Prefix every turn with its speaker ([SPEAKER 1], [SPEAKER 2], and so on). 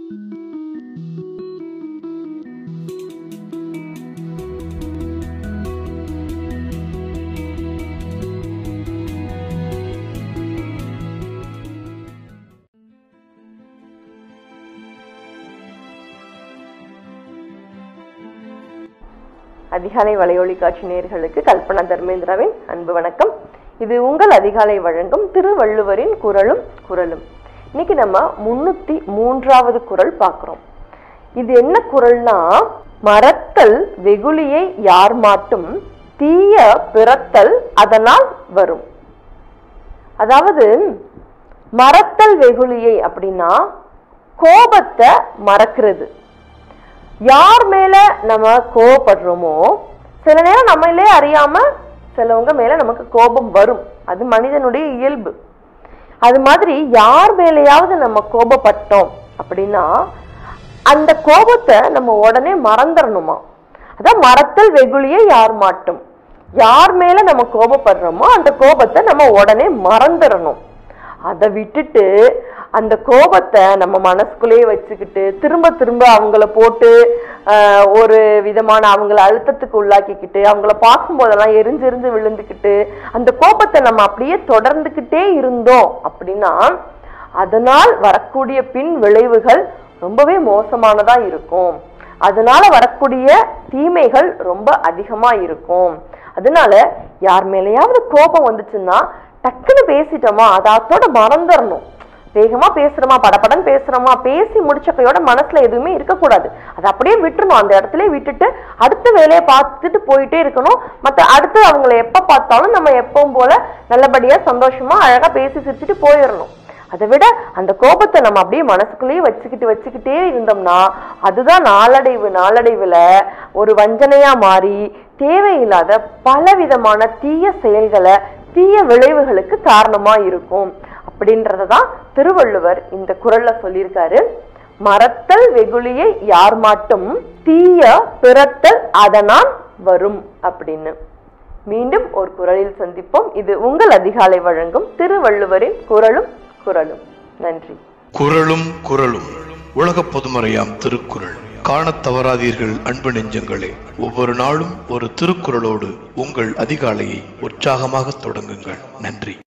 [SPEAKER 1] அதிகாலை வலையொலி காட்சி நேயர்களுக்கு கல்பனா தர்மேந்திராவின் அன்பு வணக்கம் இது உங்கள் அதிகாலை வழங்கும் திருவள்ளுவரின் குரலும் குரலும் இன்னைக்கு நம்ம முன்னூத்தி மூன்றாவது குரல் பார்க்கிறோம் இது என்ன குரல்னா மறத்தல் வெகுளியை யார் மாட்டும் தீய பிறத்தல் அதனால் வரும் அதாவது மறத்தல் வெகுளியை அப்படின்னா கோபத்தை மறக்கிறது யார் மேல நம்ம கோவப்படுறோமோ சில நேரம் நம்மளே அறியாம சிலவங்க மேல நமக்கு கோபம் வரும் அது மனிதனுடைய இயல்பு அது மாதிரி யார் மேலேயாவது நம்ம கோபப்பட்டோம் அப்படின்னா அந்த கோபத்தை நம்ம உடனே மறந்துடணுமா அதான் மறத்தல் வெகுளியை யார் மாட்டும் யார் மேல நம்ம கோபப்படுறோமோ அந்த கோபத்தை நம்ம உடனே மறந்துடணும் அதை விட்டுட்டு அந்த கோபத்தை நம்ம மனசுக்குள்ளேயே வச்சுக்கிட்டு திரும்ப திரும்ப அவங்கள போட்டு ஆஹ், ஒரு விதமான அவங்கள அழுத்தத்துக்கு உள்ளாக்கிக்கிட்டு அவங்கள பார்க்கும்போதெல்லாம் எரிஞ்செரிஞ்சு விழுந்துக்கிட்டு அந்த கோபத்தை நம்ம அப்படியே தொடர்ந்துக்கிட்டே இருந்தோம் அப்படின்னா அதனால் வரக்கூடிய பின் விளைவுகள் ரொம்பவே மோசமானதா இருக்கும் அதனால வரக்கூடிய தீமைகள் ரொம்ப அதிகமா இருக்கும் அதனால யார் மேலேயாவது கோபம் வந்துச்சுன்னா டக்குன்னு பேசிட்டோமா அதை அதோட மறந்துடணும் வேகமா பேசுறோமா படபடன்னு பேசுறோமா பேசி முடிச்ச கையோட மனசுல எதுவுமே இருக்கக்கூடாது அதை அப்படியே விட்டுறணும் அந்த இடத்துல விட்டுட்டு அடுத்த வேலையை பார்த்துட்டு போயிட்டே இருக்கணும் மத்த அடுத்து அவங்கள எப்ப பார்த்தாலும் நம்ம எப்பவும் போல நல்லபடியா சந்தோஷமா அழகா பேசி சிரிச்சுட்டு போயிடணும் அதை விட அந்த கோபத்தை நம்ம அப்படியே மனசுக்குள்ளேயே வச்சுக்கிட்டு வச்சுக்கிட்டே இருந்தோம்னா அதுதான் நாளடைவு நாளடைவுல ஒரு வஞ்சனையா மாறி தேவையில்லாத பலவிதமான தீய செயல்களை தீய விளைவுகளுக்கு காரணமா இருக்கும் அப்படின்றத தான் திருவள்ளுவர் இந்த குரல்ல சொல்லியிருக்காரு மறத்தல் வெகுளியை யார் மாட்டும் தீய பிறத்தல் அதனால் வரும் அப்படின்னு மீண்டும் ஒரு குரலில் சந்திப்போம் இது உங்கள் அதிகாலை வழங்கும் திருவள்ளுவரின் குரலும் குரலும் நன்றி
[SPEAKER 2] குரலும் குரலும் உலக பொதுமறையாம் திருக்குறள் காணத் தவறாதீர்கள் அன்பு நெஞ்சங்களே ஒவ்வொரு நாளும் ஒரு திருக்குறளோடு உங்கள் அதிகாலையை உற்சாகமாக தொடங்குங்கள் நன்றி